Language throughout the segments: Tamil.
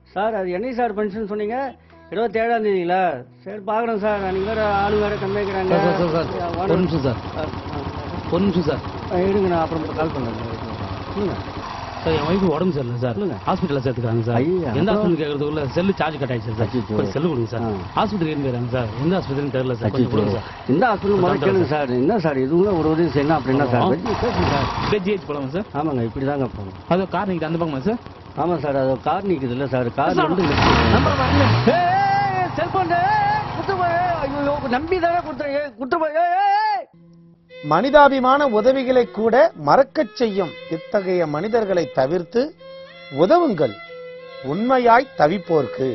சார் அது என்னைக்கு சார் ஃபங்க்ஷன் சொன்னீங்க இருபத்தேழாம் தேதிங்களா சரி பார்க்குறேன் சார் அன்றைக்கி வேறு ஆளு வேறு கம்மியாக்கிறாங்க சார் சார் சார் சார் ஒரு நிமிஷம் சார் ஒரு நிமிஷம் சார் இருங்க நான் அப்புறம் கால் பண்ணுறேன் சொல்லுங்க சார் என் ஒய்ஃபு உடம்பு சரியில்லை சார் சொல்லுங்க. ஹாஸ்பிட்டலில் சேர்த்துக்காங்க சார் ஐயா, எந்த அப்புறம்? ஹாஸ்பிட்டல் கேட்கறதுக்குள்ள செல்லு சார்ஜ் கட் ஆயிடுச்சு சார் அச்சச்சோ. கொஞ்சம் செல்லு கொடுங்க சார் ஆ. ஹாஸ்பிட்டல் இருந்து போயிறாங்க சார் எந்த ஹாஸ்பிட்டல்னு தெரியல சார் கொஞ்சம் கொடுங்க சார் இந்த ஹாஸ்பிட்டல் முதல்ல கேளுங்க சார் என்ன சார் இதுவும் ஒரு உதவி செய்யணும் அப்படின்னா சார் ஆமா. வெட்டி பேசுங்க சார் அப்படியே ஜிஹெச் போலாமா சார் ஆமாங்க இப்படி தாங்க போகணும் அது கார் நிற்கிது அந்த பக்கமா சார் ஆமாம் சார் அது கார் நிற்குது இல்லை சார் கார் சார், வந்து நம்பர் வரல. செல்போன் ஐயோ நம்பி தானே கொடுத்துருங்க கொடுத்து மனிதாபிமான உதவிகளை கூட மறக்கச் செய்யும் இத்தகைய மனிதர்களை தவிர்த்து உதவுங்கள் உண்மையாய் தவிப்போர்க்கு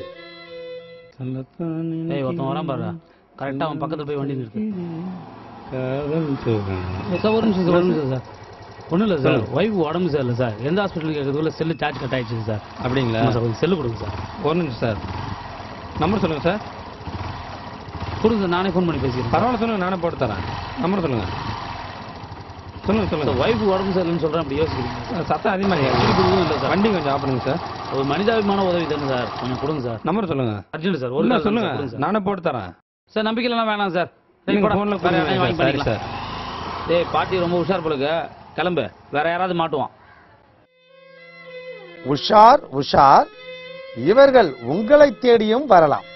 ஏய் ஒருத்தன் வரான் பாரு கரெக்டாக அவன் பக்கத்துல போய் வண்டி நிறுத்து சார் ஒரு நிமிஷம் சார் ஒரு நிமிஷம் சார் ஒன்றும் இல்லை சார் ஒய்ஃப் உடம்பு சரியில்லை சார் எந்த ஹாஸ்பிட்டல் கேட்கறதுக்குள்ள செல்லு சார்ஜ் கட் ஆயிடுச்சு சார் அப்படிங்களா ஆமாம் சார் கொஞ்சம் செல்லு கொடுங்க சார் ஒரு நிமிஷம் சார் நம்பர் சொல்லுங்க சார் கொடுங்க சார் நானே ஃபோன் பண்ணி பேசிக்கிறேன் பரவாயில்ல சொல்லுங்க நானே போட்டு தரேன் நம்பர் சொல்லுங்க சொல்லுங்க சார் சொல்லுங்க ஒய்ஃப் உடம்பு சரியில்லைன்னு சொல்கிறேன் அப்படி யோசிக்கிறீங்க சத்தம் அதிகமாக இல்லை சார் வண்டி கொஞ்சம் ஆஃப் பண்ணுங்க சார் ஒரு மனிதாபிமான உதவி தானே சார் கொஞ்சம் கொடுங்க சார் நம்பர் சொல்லுங்க அர்ஜென்ட் சார் ஒரு இல்ல நாள் சொல்லுங்க கொடுங்க சார். நானே போட்டு தரேன் சார் நம்பிக்கைலாம் வேணாம் சார் சரி, நீங்க போடா. ஃபோன்ல வேற யாரையும் வாங்கி சரி பண்ணிக்கலாம் சார் டேய் பாட்டி ரொம்ப உஷார் போலுக்கு கிளம்பு வேற யாராவது மாட்டுவான் உஷார் உஷார் இவர்கள் உங்களை தேடியும் வரலாம்